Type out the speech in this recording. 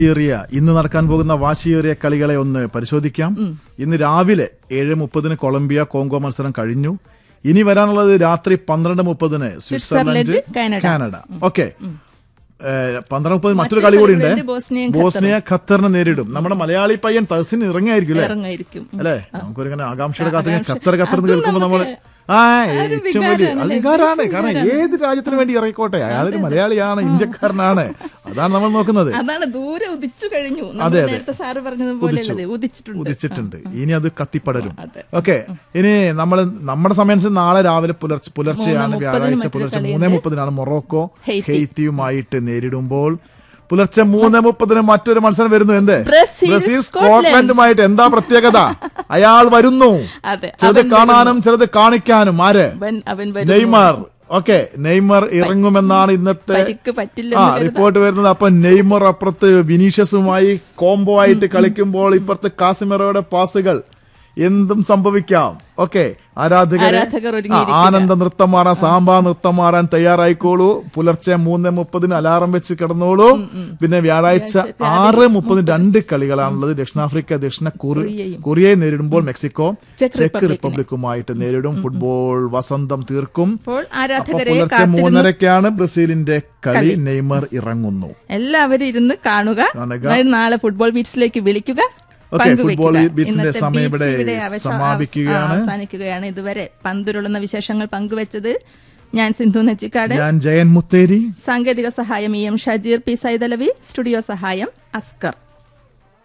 ഏറിയ ഇന്ന് നടക്കാൻ പോകുന്ന വാശിയേറിയ കളികളെ ഒന്ന് പരിശോധിക്കാം ഇന്ന് രാവിലെ ഏഴ് മുപ്പതിന് കൊളംബിയ കോങ്കോ മത്സരം കഴിഞ്ഞു ഇനി വരാനുള്ളത് രാത്രി പന്ത്രണ്ട് മുപ്പതിന് Switzerland Switzerland, Canada. Canada okay പന്ത്രണ്ട് മുപ്പതിന് മറ്റൊരു കളി കൂടി ഉണ്ട് കളി ബോസ്നിയയും ബോസ്നിയ ഖത്തറിനെ നേരിടും നമ്മുടെ മലയാളി പയ്യൻ തഹസിന് ഇറങ്ങിയായിരിക്കും അല്ലേ ഇറങ്ങായിരിക്കും അല്ലേ നമുക്കൊരിങ്ങനെ ആകാംക്ഷയുടെ കാത്തിങ്ങനെ ആകാംക്ഷ. ഖത്തർ ഖത്തർ എന്ന് അതും കേൾക്കുമ്പോൾ നമ്മൾ നമുക്ക് ആ അതൊരു ഏറ്റവും വലിയ അത് വികാരമാണല്ലേ? വികാരാണ് ദേശീയ കാരണം വികാരമാണ്. ഏത് രാജ്യത്തിന് വേണ്ടി ഇറങ്ങിക്കോട്ടെ അയാളൊരു മലയാളിയാണ് ഇന്ത്യക്കാരനാണ് അതാണ് നമ്മൾ നോക്കുന്നത് അതാണ് ദൂരെ ഉദിച്ചു കഴിഞ്ഞു നമ്മൾ അതെ, അതെ. നേരത്തെ സാറ് പറഞ്ഞതുപോലെ ഉദിച്ചു. അല്ലേ ഉദിച്ചിട്ടുണ്ട് ഉദിച്ചിട്ടുണ്ട് ഇനി അത് കത്തിപ്പടരും അതെ. ഓക്കെ ഇനി നമ്മൾ നമ്മുടെ സമയം നാളെ രാവിലെ പുലർച്ചെ പുലർച്ചെയാണ് മൂന്ന് വ്യാഴാഴ്ച മുപ്പതിന് പുലർച്ചെ മറ്റൊരു മൂന്നേ മുപ്പതിനാണ് മൊറോക്കോ ഹെയ്ത്തി. ഹെയ്ത്തിയുമായിട്ട് നേരിടുമ്പോൾ പുലർച്ചെ മൂന്ന് മുപ്പതിന് മറ്റൊരു മത്സരം വരുന്നു എന്ത് ബ്രസീൽ, ബ്രസീൽ സ്കോട്ട്ലൻഡ്. സ്കോട്ട്ലൻഡുമായിട്ട് എന്താ പ്രത്യേകത അയാൾ വരുന്നു അതെ ചിലത് അവൻ കാണാനും ചിലത് കാണിക്കാനും ആര് അവൻ അവൻ വരുന്നു. നെയ്മർ ഓക്കെ നെയ്മർ ഇറങ്ങുമെന്നാണ് ഇന്നത്തെ പരിക്ക് പറ്റില്ല ആ റിപ്പോർട്ട് വരുന്നത് അപ്പൊ നെയ്മർ അപ്പുറത്ത് വിനീഷ്യസുമായി കോംബോ ആയിട്ട് കളിക്കുമ്പോൾ ഇപ്പുറത്ത് കാസിമറോയുടെ പാസുകൾ എന്തും സംഭവിക്കാം ഓക്കെ ആരാധകരെ ആരാധകർ ആ, ഒരുങ്ങിയിരിക്കുക. ആനന്ദ നൃത്തം മാറാൻ സാമ്പാ നൃത്തം മാറാൻ തയ്യാറായിക്കോളൂ പുലർച്ചെ മൂന്ന് മുപ്പതിന് അലാറം വെച്ച് കിടന്നോളൂ പിന്നെ വ്യാഴാഴ്ച ആറ് മുപ്പതിന് രണ്ട് കളികളാണുള്ളത് ദക്ഷിണാഫ്രിക്ക ദക്ഷിണ കൊറി- കൊറിയയും. കൊറിയയെ നേരിടുമ്പോൾ മെക്സിക്കോ ചെക്ക് ചെക്ക് റിപ്പബ്ലിക്കിനെ. റിപ്പബ്ലിക്കുമായിട്ട് നേരിടും ഫുട്ബോൾ വസന്തം തീർക്കും അപ്പോൾ അപ്പൊ ആരാധകരെ പുലർച്ചെ കാത്തിരുന്നു മൂന്നരക്കാണ് ബ്രസീലിന്റെ കളി നെയ്മർ ഇറങ്ങുന്നു എല്ലാവരും ഇരുന്ന് കാണുക കാണുക. എന്നാലും നാളെ ഫുട്ബോൾ ബീറ്റ്സിലേക്ക് വിളിക്കുക ഓക്കേ, പങ്കുവെക്കുക. ഫുട്ബോൾ ബീറ്റ്സിന്റെ ഇന്നത്തെ സമയം ഇവിടെ ബീറ്റ്സ് ഇവിടെ അവശ- സമാപിക്കുകയാണ്. അവസാനിക്കുകയാണ് ഇതുവരെ പന്തുരുളുന്ന വിശേഷങ്ങൾ പങ്കുവച്ചത് ഞാൻ സിന്ധു നെച്ചിക്കാട് ഞാൻ ജയൻ മുത്തേരി സാങ്കേതിക സഹായം E M Shajeer P Saithalavi studio സഹായം അസ്കർ